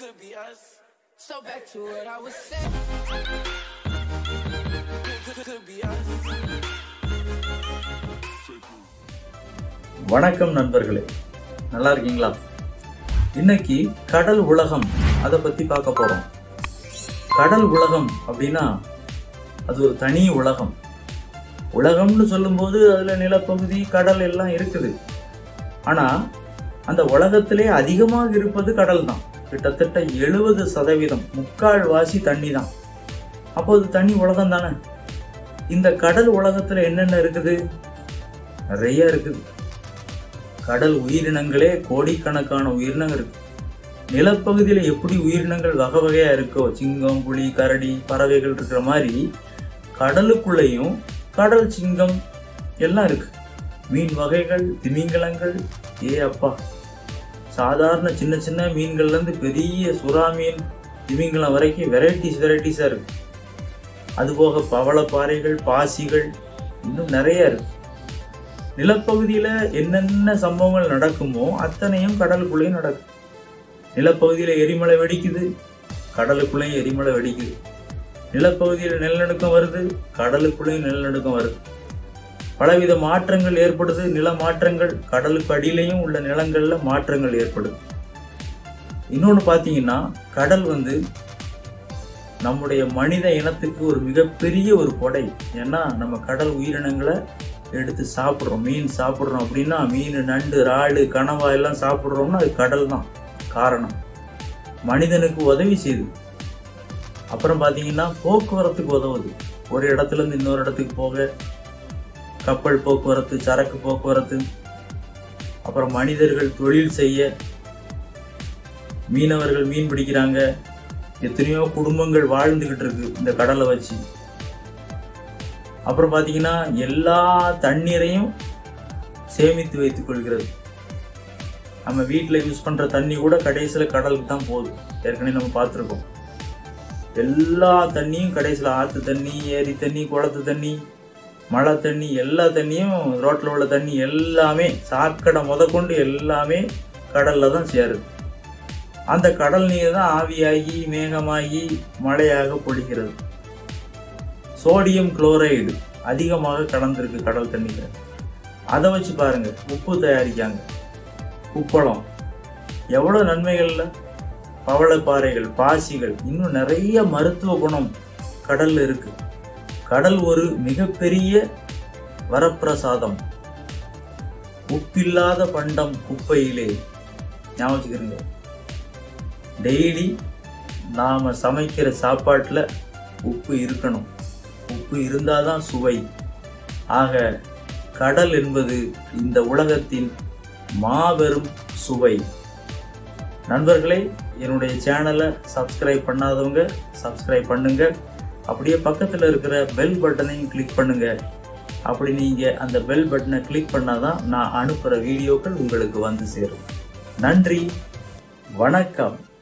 could be us. So back to what I was saying. Could, could be us. வணக்கம் நண்பர்களே நல்லா இருக்கீங்களா இன்னைக்கு கடல் உலகம் அதை பத்தி பார்க்க போறோம் கடல் உலகம் அப்படின்னா அது ஒரு தனி உலகம் உலகம்னு சொல்லும்போது அதுல நிலப்பகுதி கடல் எல்லாம் இருக்குது ஆனா அந்த உலகத்திலே அதிகமாக இருப்பது கடல் தான் கிட்டத்தட்ட எழுபது சதவீதம் முக்கால் வாசி தண்ணி தான் அப்போ அது தனி உலகம் தானே இந்த கடல் உலகத்துல என்னென்ன இருக்குது நிறைய இருக்குது கடல் உயிரினங்களே கோடிக்கணக்கான உயிரினங்கள் இருக்கு நிலப்பகுதியில் எப்படி உயிரினங்கள் வகை வகையா இருக்கோ சிங்கம் புலி கரடி பறவைகள் இருக்கிற மாதிரி கடலுக்குள்ளேயும் கடல் சிங்கம் எல்லாம் இருக்கு மீன் வகைகள் திமிங்கலங்கள் ஏ அப்பா சாதாரண சின்ன சின்ன மீன்கள்ல இருந்து பெரிய சுறா மீன் திமிங்கலம் வரைக்கும் வெரைட்டிஸ் வெரைட்டிஸா இருக்கு அதுபோக பவளப்பாறைகள் பாசிகள் இன்னும் நிறைய இருக்கு நிலப்பகுதியில என்னென்ன சம்பவங்கள் நடக்குமோ அத்தனையும் கடலுக்குள்ளேயும் நடக்கும் நிலப்பகுதியில எரிமலை வெடிக்குது கடலுக்குள்ளேயும் எரிமலை வெடிக்குது நிலப்பகுதியில் நிலநடுக்கம் வருது கடலுக்குள்ளேயும் நிலநடுக்கம் வருது பலவித மாற்றங்கள் ஏற்படுது நில மாற்றங்கள் கடலுக்கு அடியிலையும் உள்ள நிலங்கள்ல மாற்றங்கள் ஏற்படுது இன்னொன்று பார்த்தீங்கன்னா கடல் வந்து நம்முடைய மனித இனத்துக்கு ஒரு மிகப்பெரிய ஒரு கொடை ஏன்னா நம்ம கடல் உயிரினங்களை எடுத்து சாப்பிட்றோம் மீன் சாப்பிட்றோம் அப்படின்னா மீன் நண்டு இறாலு கனவா எல்லாம் சாப்பிட்றோம்னா அது கடல் தான் காரணம் மனிதனுக்கு உதவி செய்யுது அப்புறம் பார்த்தீங்கன்னா போக்குவரத்துக்கு உதவுது ஒரு இடத்துல இருந்து இன்னொரு இடத்துக்கு போக கப்பல் போக்குவரத்து சரக்கு போக்குவரத்து அப்புறம் மனிதர்கள் தொழில் செய்ய மீனவர்கள் மீன் பிடிக்கிறாங்க எத்தனையோ குடும்பங்கள் வாழ்ந்துகிட்டு இருக்கு இந்த கடலை வச்சு அப்புறம் பார்த்தீங்கன்னா எல்லா தண்ணீரையும் சேமித்து வைத்துக் கொள்கிறது நம்ம வீட்டில் யூஸ் பண்ணுற தண்ணி கூட கடைசியில் கடலுக்கு தான் போகுது ஏற்கனவே நம்ம பார்த்துருக்கோம் எல்லா தண்ணியும் கடைசியில் ஆற்று தண்ணி ஏரி தண்ணி குளத்து தண்ணி மழை தண்ணி எல்லா தண்ணியும் ரோட்டில் உள்ள தண்ணி எல்லாமே சாக்கடை முதற்கொண்டு எல்லாமே கடலில் தான் சேருது அந்த கடல் நீர் தான் ஆவியாகி மேகமாகி மழையாக பொழிகிறது சோடியம் குளோரைடு அதிகமாக கலந்துருக்கு கடல் தண்ணியில் அதை வச்சு பாருங்க உப்பு தயாரிக்காங்க உப்பளம் எவ்வளோ நன்மைகள்ல பவளப்பாறைகள் பாசிகள் இன்னும் நிறைய மருத்துவ குணம் கடல்ல இருக்கு கடல் ஒரு மிகப்பெரிய வரப்பிரசாதம் உப்பில்லாத பண்டம் குப்பையிலே ஞாபகம் வச்சுக்கிறீங்க டெய்லி நாம சமைக்கிற சாப்பாட்டுல உப்பு இருக்கணும் உப்பு இருந்தாதான் சுவை ஆக கடல் என்பது இந்த உலகத்தின் மாபெரும் சுவை நண்பர்களே என்னுடைய சேனலை சப்ஸ்கிரைப் பண்ணாதவங்க சப்ஸ்கிரைப் பண்ணுங்க அப்படியே பக்கத்தில் இருக்கிற பெல் பட்டனையும் கிளிக் பண்ணுங்க அப்படி நீங்கள் அந்த பெல் பட்டனை கிளிக் பண்ணாதான் நான் அனுப்புகிற வீடியோக்கள் உங்களுக்கு வந்து சேரும் நன்றி வணக்கம்